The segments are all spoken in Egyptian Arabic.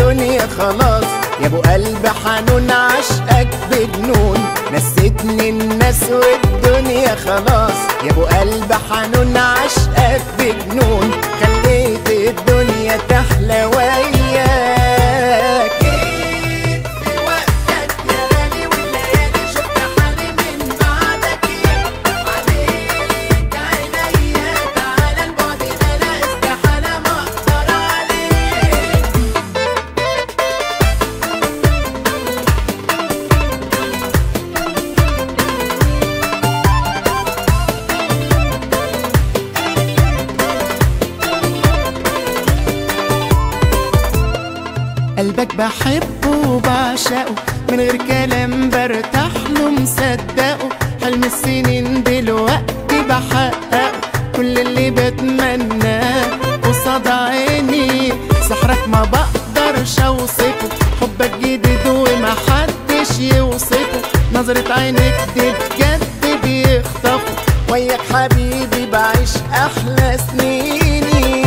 الدنيا خلاص يا ابو قلب حنون عشقك بجنون نسيتني الناس والدنيا خلاص يا ابو قلب حنون عشقك بجنون خليت الدنيا تحلى وياك جيت في وقتك يا غالي والليالي شفت حالي من بعدك عليك عينيا تعالى البعد ده لا استحالة ما اقدر عليك قلبك بحبه وبعشقه من غير كلام برتاح له مصدقه حلم السنين دلوقتي بحققه كل اللي بتمناه قصاد عيني سحرك ما بقدرش اوصفه حبك جديد ومحدش يوصفه نظرة عينك دي بجد بيخطفه وياك حبيبي بعيش احلى سنيني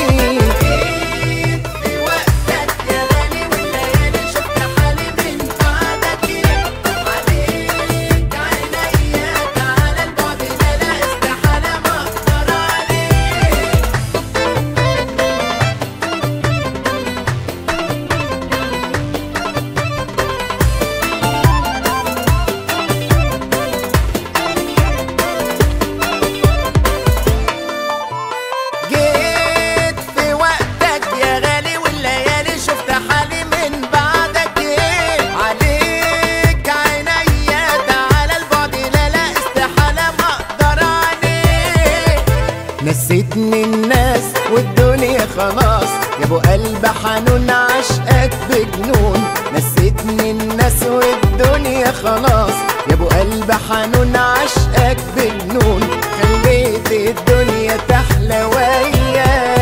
جيت في وقتك يا غالي والليالي شفت حالي من بعدك عليك عينيا تعالى البعد ده لا استحالة ما اقدر عليك جيت في وقتك يا غالي والليالي شفت حالي من بعدك ايه عليك عينيا تعالى البعد لا لا استحالة ما اقدر عليك نسيتني الناس والدنيا خلاص يا ابو قلب حنون عشقك بجنون نسيتني الناس والدنيا خلاص يا ابو قلب حنون عشقك بجنون خليت الدنيا تحلى وياك